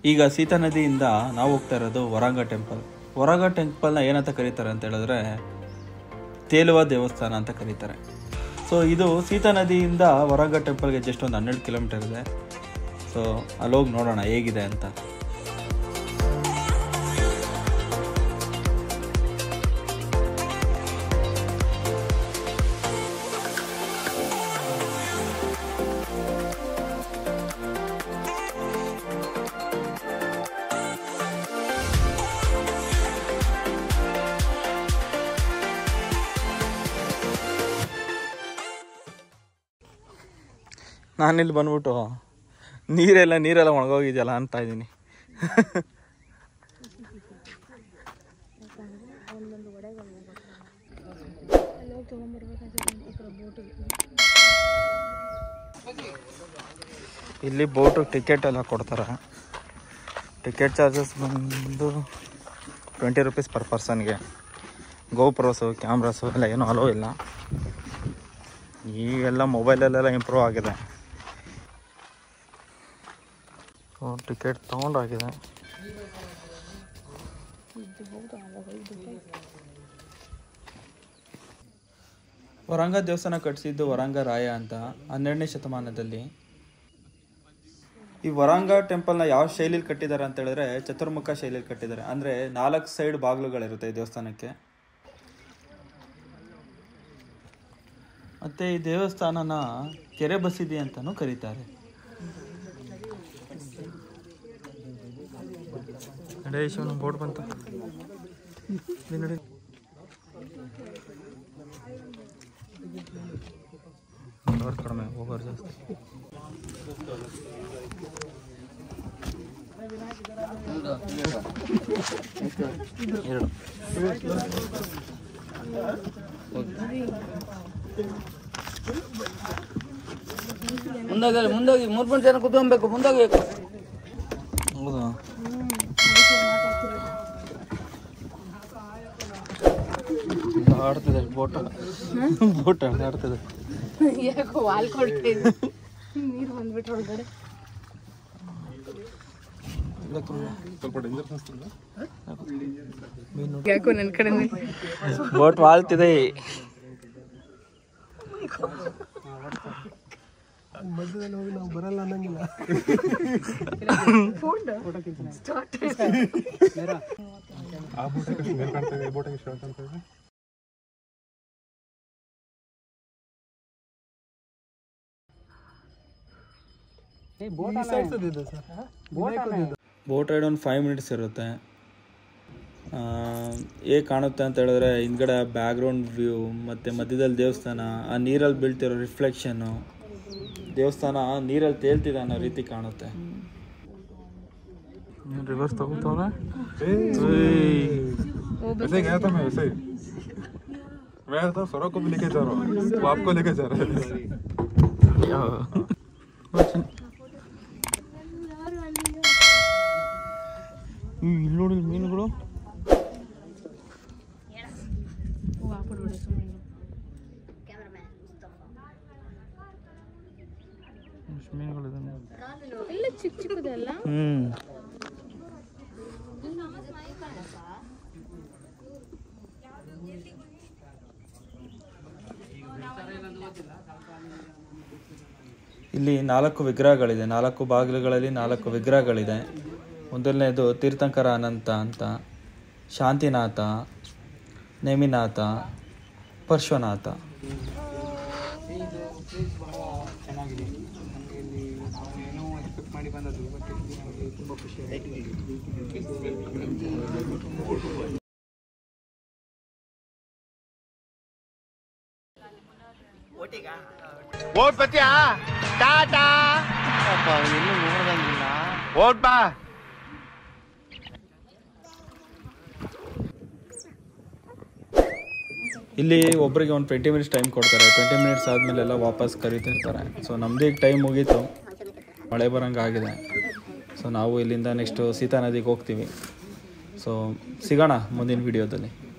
ಈಗ ಸೀತಾ ನದಿಯಿಂದ ನಾವು ಹೋಗ್ತಾ ಇರೋದು ವರಾಂಗ ಟೆಂಪಲ್ ವರಾಂಗ ಟೆಂಪಲ್ನ ಏನಂತ ಕರೀತಾರೆ ಅಂತ ಹೇಳಿದ್ರೆ ತೇಲುವ ದೇವಸ್ಥಾನ ಅಂತ ಕರೀತಾರೆ ಸೊ ಇದು ಸೀತಾ ನದಿಯಿಂದ ವರಾಂಗ ಟೆಂಪಲ್ಗೆ ಜಸ್ಟ್ ಒಂದು ಹನ್ನೆರಡು ಕಿಲೋಮೀಟರ್ ಇದೆ ಸೊ ಅಲ್ಲೋಗಿ ನೋಡೋಣ ಹೇಗಿದೆ ಅಂತ ನಾನಿಲ್ಲಿ ಬಂದ್ಬಿಟ್ಟು ನೀರೆಲ್ಲ ನೀರೆಲ್ಲ ಒಣಗೋಗಿದೆಯಲ್ಲ ಅಂತ ಇದ್ದೀನಿ ಇಲ್ಲಿ ಬೋಟು ಟಿಕೆಟ್ ಎಲ್ಲ ಕೊಡ್ತಾರೆ ಟಿಕೆಟ್ ಚಾರ್ಜಸ್ ಬಂದು ಟ್ವೆಂಟಿ ರುಪೀಸ್ ಪರ್ ಪರ್ಸನ್ಗೆ ಗೋಪ್ರೋಸು ಕ್ಯಾಮ್ರಾಸು ಎಲ್ಲ ಏನೂ ಅಲೋ ಇಲ್ಲ ಈಗೆಲ್ಲ ಮೊಬೈಲಲ್ಲೆಲ್ಲ ಇಂಪ್ರೂವ್ ಆಗಿದೆ ಟಿಕೆಟ್ ತೊಗೊಂಡಾಗಿದೆ ವರಂಗ ದೇವಸ್ಥಾನ ಕಟ್ಟಿಸಿದ್ದು ವರಂಗ ರಾಯ ಅಂತ ಹನ್ನೆರಡನೇ ಶತಮಾನದಲ್ಲಿ ಈ ವರಾಂಗ ಟೆಂಪಲ್ನ ಯಾವ ಶೈಲಿಲಿ ಕಟ್ಟಿದ್ದಾರೆ ಅಂತ ಹೇಳಿದ್ರೆ ಚತುರ್ಮುಖ ಶೈಲಿಯಲ್ಲಿ ಕಟ್ಟಿದ್ದಾರೆ ಅಂದರೆ ನಾಲ್ಕು ಸೈಡ್ ಬಾಗಿಲುಗಳಿರುತ್ತೆ ಈ ದೇವಸ್ಥಾನಕ್ಕೆ ಮತ್ತು ಈ ದೇವಸ್ಥಾನನ ಕೆರೆ ಬಸಿದಿ ಅಂತಲೂ ಕರೀತಾರೆ ನಡೆಯೇಶ್ವನ ಬೋರ್ಡ್ ಬಂತ ಇಲ್ಲಿ ನೋಡಿ ಬರೋರು ಕಡಿಮೆ ಹೋಗೋರು ಜಾಸ್ತಿ ಎರಡು ಮುಂದೋಗಿ ಮುಂದೋಗಿ ಮೂರು ಮೂರು ಜನ ಕುತ್ಕೊಬೇಕು ಮುಂದೋಗ್ಬೇಕು ಹೌದಾ ಆಡ್ತಿದೆ ಬೋಟ್ ಬೋಟ್ ಆಡ್ತಿದೆ ಯಾಕೋ ವಾಲ್ ಕೊಡ್ತಾ ನೀರು ಬಂದ್ಬಿಟ್ರು ಒಳಗಡೆ ಯಾಕೋ ನನ್ನ ಕಡೆ ಬೋಟ್ ವಾಲ್ತಿದೆ ಬೋಟ್ ರೈಡ್ ಒಂದು ಫೈವ್ ಮಿನಿಟ್ಸ್ ಇರುತ್ತೆ ಹೇಗೆ ಕಾಣುತ್ತೆ ಅಂತ ಹೇಳಿದ್ರೆ ಹಿಂದ್ಗಡೆ ಬ್ಯಾಕ್ಗ್ರೌಂಡ್ ವ್ಯೂ ಮತ್ತು ಮಧ್ಯದಲ್ಲಿ ದೇವಸ್ಥಾನ ಆ ನೀರಲ್ಲಿ ಬೀಳ್ತಿರೋ ರಿಫ್ಲೆಕ್ಷನ್ನು ದೇವಸ್ಥಾನ ನೀರಲ್ಲಿ ತೇಲ್ತಿದೆ ಅನ್ನೋ ರೀತಿ ಕಾಣುತ್ತೆ ರಿವರ್ಸ್ ತಗೋತವ್ರೆ वैसे गया था मैं वैसे ही मैं तो सौरभ को भी लेके जा रहा हूँ वो आपको लेके जा रहा है ಇಲ್ಲಿ ನೋಡಿ ಇಲ್ಲಿ ಮೀನುಗಳು ಎಷ್ಟು ಮೀನುಗಳಿದೆ ಎಲ್ಲ ಚಿಕ್ಕ ಚಿಕ್ಕದಲ್ಲ ಹ್ಮ್ ಇಲ್ಲಿ ನಾಲ್ಕು ವಿಗ್ರಹಗಳಿದೆ ನಾಲ್ಕು ಬಾಗಿಲುಗಳಲ್ಲಿ ನಾಲ್ಕು ವಿಗ್ರಹಗಳಿದೆ ಮೊದಲನೇದು ತೀರ್ಥಂಕರ ಅನಂತ ಅಂತ ಶಾಂತಿನಾಥ ನೇಮಿನಾಥ ಪರ್ಶ್ವನಾಥ ಓಟ್ ಬತ್ತೀಯಾ ಟಾಟಾ ಓಟ್ ಬಾ ಇಲ್ಲಿ ಒಬ್ಬರಿಗೆ ಒಂದು ಟ್ವೆಂಟಿ ಮಿನಿಟ್ಸ್ ಟೈಮ್ ಕೊಡ್ತಾರೆ ಟ್ವೆಂಟಿ ಮಿನಿಟ್ಸ್ ಆದಮೇಲೆಲ್ಲ ವಾಪಸ್ ಕರಿತಿರ್ತಾರೆ ಸೊ ನಮ್ಮದು ಈಗ ಟೈಮ್ ಮುಗೀತು ಮಳೆ ಬರೋಂಗೆ ಆಗಿದೆ ಸೊ ನಾವು ಇಲ್ಲಿಂದ ನೆಕ್ಸ್ಟು ಸೀತಾ ನದಿಗೆ ಹೋಗ್ತೀವಿ ಸೊ ಸಿಗೋಣ ಮುಂದಿನ ವಿಡಿಯೋದಲ್ಲಿ